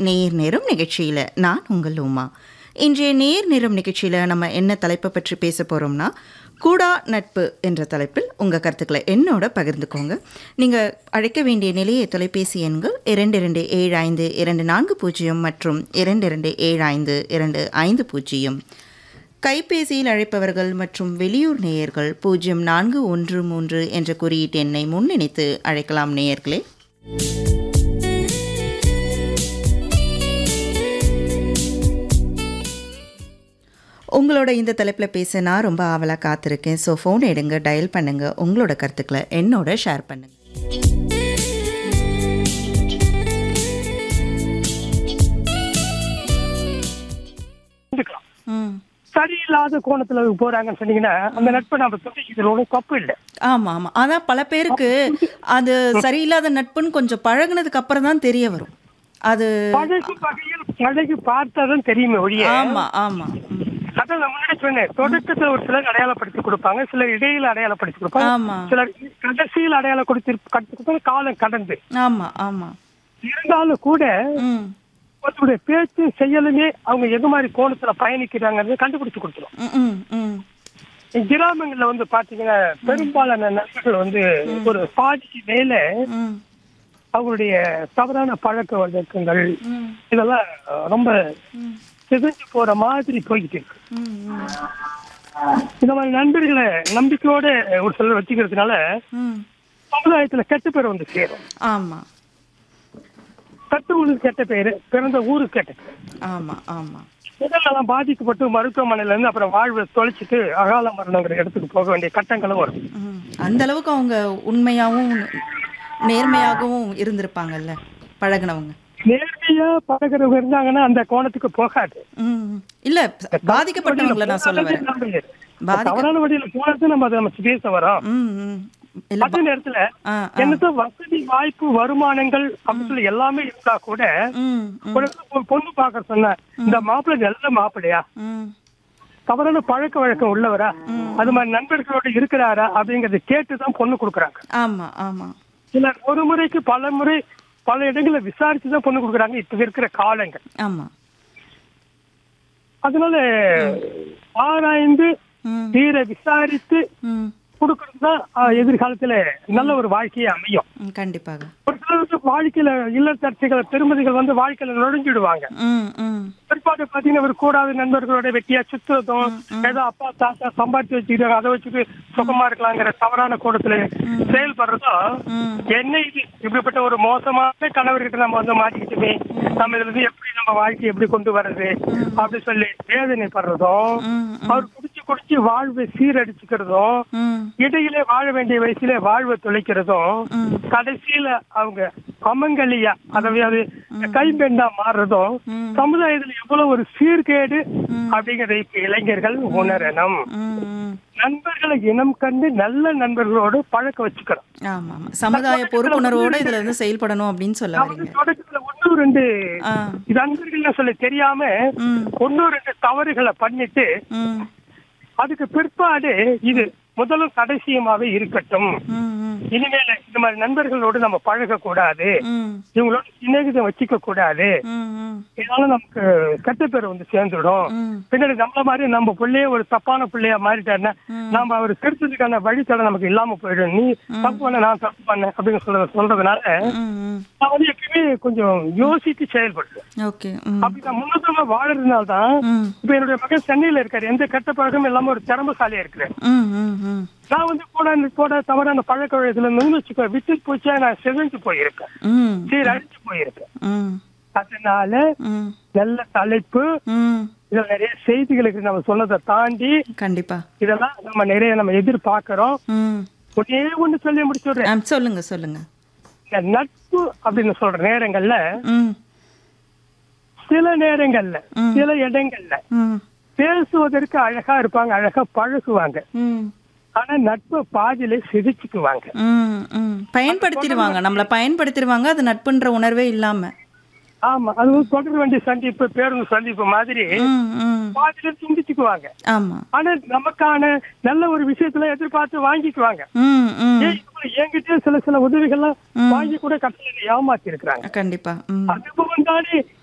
நேர் நேரம் நிகழ்ச்சியில் நான் உங்கள் உமா இன்றைய நேர் நேரம் நிகழ்ச்சியில் நம்ம என்ன தலைப்பை பற்றி பேச போகிறோம்னா கூடா நட்பு என்ற தலைப்பில் உங்கள் கருத்துக்களை என்னோட பகிர்ந்துக்கோங்க நீங்கள் அழைக்க வேண்டிய நிலைய தொலைபேசி எண்கள் இரண்டு இரண்டு ஏழு ஐந்து இரண்டு நான்கு பூஜ்ஜியம் மற்றும் இரண்டு இரண்டு ஏழு ஐந்து இரண்டு ஐந்து பூஜ்ஜியம் கைபேசியில் அழைப்பவர்கள் மற்றும் வெளியூர் நேயர்கள் பூஜ்ஜியம் நான்கு ஒன்று மூன்று என்ற குறியீட்டு எண்ணை முன்னிணைத்து அழைக்கலாம் நேயர்களே உங்களோட இந்த தலைப்பில் பேச நான் ரொம்ப ஆவலாக காத்திருக்கேன் ஸோ ஃபோன் எடுங்க டயல் பண்ணுங்க உங்களோட கருத்துக்களை என்னோட ஷேர் பண்ணுங்க இருக்கலாம் ம் சரியில்லாத கோணத்துல போறாங்கன்னு சொன்னீங்கன்னா அந்த நட்பை நம்ம தொட்டிக்கிறது ஒன்றும் தப்பு இல்லை ஆமாம் ஆமாம் அதான் பல பேருக்கு அது சரியில்லாத நட்புன்னு கொஞ்சம் பழகுனதுக்கு அப்புறம் தான் தெரிய வரும் அது பழகு வகையில் பழகி பார்த்தாதான் தெரியுமே ஒழிய ஆமாம் ஆமாம் அதான் நான் முன்னாடி சொன்னேன் தொடக்கத்துல ஒரு சிலர் அடையாளப்படுத்தி கொடுப்பாங்க சிலர் இடையில அடையாளப்படுத்தி கொடுப்பாங்க ஆமா. சிலர் கடைசியில் அடையாளம் கொடுத்து கொடுத்து காலம் கடந்து ஆமாம் ஆமாம் இருந்தாலும் கூட ம் ஒருத்தருடைய பேச்சு செயலுமே அவங்க எது மாதிரி கோணத்துல பயணிக்கிறாங்கன்னு கண்டுபிடிச்சு கொடுத்துரும் ம் ம் ம் கிராமங்கள்ல வந்து பாத்தீங்கன்னா பெரும்பாலான நண்பர்கள் வந்து ஒரு பாதிக்கு மேல ம் அவங்களுடைய தவறான பழக்க வழக்கங்கள் ம் இதெல்லாம் ரொம்ப ம் சிதைஞ்சு போற மாதிரி போய்கிட்டு இருக்கு ம் ம் இந்த மாதிரி நண்பர்களை நம்பிக்கையோட ஒரு சிலர் வச்சுக்கிறதுனால ம் சமுதாயத்துல கெட்ட பேர் வந்து சேரும் ஆமாம் கட்டுவனுக்கு கெட்ட பேரு பிறந்த ஊருக்கு கெட்ட பேர் ஆமாம் ஆமாம் இதெல்லாம் பாதிக்கப்பட்டு மருத்துவமனையில இருந்து அப்புறம் வாழ்வை தொலைச்சிட்டு அகால மரணங்கிற இடத்துக்கு போக வேண்டிய கட்டங்களும் வரும் ம் அந்த அளவுக்கு அவங்க உண்மையாகவும் நேர்மையாகவும் இருந்திருப்பாங்கல்ல பழகுனவங்க நேர்மையா பழகிறவங்க இருந்தாங்கன்னா அந்த கோணத்துக்கு போகாது ம் இல்ல பாதிக்கப்பட்டவங்கள நான் சொல்ல வரேன் பாதிக்க- தவறான வழியில போனது நம்ம அதை நம்ம பேச வரோம் ம் ம் இல்ல அதே நேரத்துல ஆ ஆ என்னத்த வசதி வாய்ப்பு வருமானங்கள் அப்படின்னு சொல்லி எல்லாமே இருந்தா கூட ம் ம் ஒரு இடத்துல ஒரு பொண்ணு பாக்க சொன்ன இந்த மாப்பிள்ளை நல்ல மாப்பிள்ளையா ம் தவறான பழக்க வழக்கம் உள்ளவரா அது மாதிரி நண்பர்களோட இருக்கிறாரா அப்படிங்கறத கேட்டுதான் பொண்ணு கொடுக்குறாங்க ஆமா ஆமா சிலர் ஒரு முறைக்கு பல முறை பல இடங்களை விசாரிச்சு தான் பொண்ணு கொடுக்குறாங்க இப்ப இருக்கிற காலங்கள் ஆமா அதனால ஆராய்ந்து ம் தீர விசாரித்து ம் கொடுக்கறது தான் ஆஹ், எதிர்காலத்துல நல்ல ஒரு வாழ்க்கையை அமையும் ம், கண்டிப்பாக ஒரு சிலருக்கு வாழ்க்கையில இல்லத்தரசிகள் பெருமதிகள் வந்து வாழ்க்கையில நுழைஞ்சிடுவாங்க ம் ம் பிற்பாடு பாத்தீங்கன்னா ஒரு கூடாத நண்பர்களோட வெட்டியா சுத்துறதும் ஏதோ அப்பா தாத்தா சம்பாதிச்சு வச்சுக்கிட்டு அதை வச்சுட்டு சுகமா இருக்கலாங்கிற தவறான கூடத்துல செயல்படுறதும் ம் என்ன இது இப்படிப்பட்ட ஒரு மோசமான கணவர்கிட்ட நம்ம வந்து மாட்டிக்கிட்டுமே நம்ம இதுல இருந்து எப்படி நம்ம வாழ்க்கையை எப்படி கொண்டு வர்றது அப்படி சொல்லி வேதனைப்படுறதும் ம் அவர் குடிச்சு குடிச்சு வாழ்வை சீரடிச்சுக்கிறதும் ம் இடையிலே வாழ வேண்டிய வயசுல வாழ்வை தொலைக்கிறதும் ம் கடைசியில அவங்க அமங்கலியா அதாவது கைம்பெண்டா மாறுறதும் ம். சமுதாயத்துல எவ்வளவு ஒரு சீர்கேடு அப்படிங்கறத இப்ப இளைஞர்கள் உணரணும் ம் ம் நண்பர்களை இனம் கண்டு நல்ல நண்பர்களோடு பழக்க வச்சுக்கணும் ஆமா ஆமா சமுதாய பொறுப்புணர்வோட இதுல இருந்து செயல்படணும் அப்படின்னு சொல்ல நான் வரீங்க வந்து தொடக்கத்துல ஒன்னு ரெண்டு ஆ நண்பர்கள் சொல்லி தெரியாம ம் ஒன்னு ரெண்டு தவறுகளை பண்ணிட்டு ம் அதுக்கு பிற்பாடு இது முதலும் கடைசியுமாவே இருக்கட்டும் ம் ம் இனிமேல இந்த மாதிரி நண்பர்களோடு நம்ம பழக கூடாது ம் இவங்களோட சிநேகிதம் வச்சுக்க கூடாது ம் ம் இதனால நமக்கு கெட்ட பேர் வந்து சேர்ந்துடும் ம் பின்னாடி நம்மள மாதிரி நம்ம பிள்ளைய ஒரு தப்பான பிள்ளையா மாறிட்டாருன்னா நாம அவர் திருத்ததுக்கான வழித்தடை நமக்கு இல்லாம போயிடும் நீ தப்பு பண்ண நான் தப்பு பண்ணேன் அப்படின்னு சொல்ற சொல்றதுனால ம் ம் நான் வந்து எப்பயுமே கொஞ்சம் யோசித்து செயல்படுறேன் ஓகே ம் அப்படி நான் முன்னதமா வாழறதுனால தான் ம் இப்ப என்னுடைய மகன் சென்னையில இருக்காரு எந்த கெட்ட பழக்கமும் இல்லாம ஒரு திறமசாலியா இருக்கிறேன் ம் ம் ம் நான் வந்து கூட கூட தவறான பழக்க வழக்கத்துல இருந்து வச்சுக்கோ விட்டு போச்சா நான் செதஞ்சு போயிருக்கேன் ம் சீரழிஞ்சு போயிருக்கேன் ம் அதனால ம் நல்ல தலைப்பு ம் இதுல நிறைய செய்திகளுக்கு நம்ம சொன்னதை தாண்டி கண்டிப்பா இதெல்லாம் நம்ம நிறைய நம்ம எதிர்பார்க்கிறோம் ம் ஒன்னே ஒண்ணு சொல்லி முடிச்சுடுறேன் ஆ, சொல்லுங்க சொல்லுங்க இந்த நட்பு அப்படின்னு சொல்ற நேரங்கள்ல ம் சில நேரங்கள்ல ம். சில இடங்கள்ல ம் பேசுவதற்கு அழகா இருப்பாங்க அழகா பழகுவாங்க ம் ஆனா நட்பு பாதியில சிரிச்சுக்குவாங்க ம் ம் பயன்படுத்திடுவாங்க நம்மளை பயன்படுத்திடுவாங்க அது நட்புன்ற உணர்வே இல்லாம ஆமா அது வந்து தொடர் வண்டி சந்திப்பு பேருந்து சந்திப்பு மாதிரி ம் ம் பாதியில துண்டிச்சுக்குவாங்க ஆமா ஆனா நமக்கான நல்ல ஒரு விஷயத்துல எதிர்பார்த்து வாங்கிக்குவாங்க ம் ம் ஏன் இவங்க என்கிட்ட சில சில உதவிகள்லாம் வாங்கி கூட கட்டளையில ஏமாத்தி இருக்கிறாங்க கண்டிப்பா ம் அனுபவம் தானே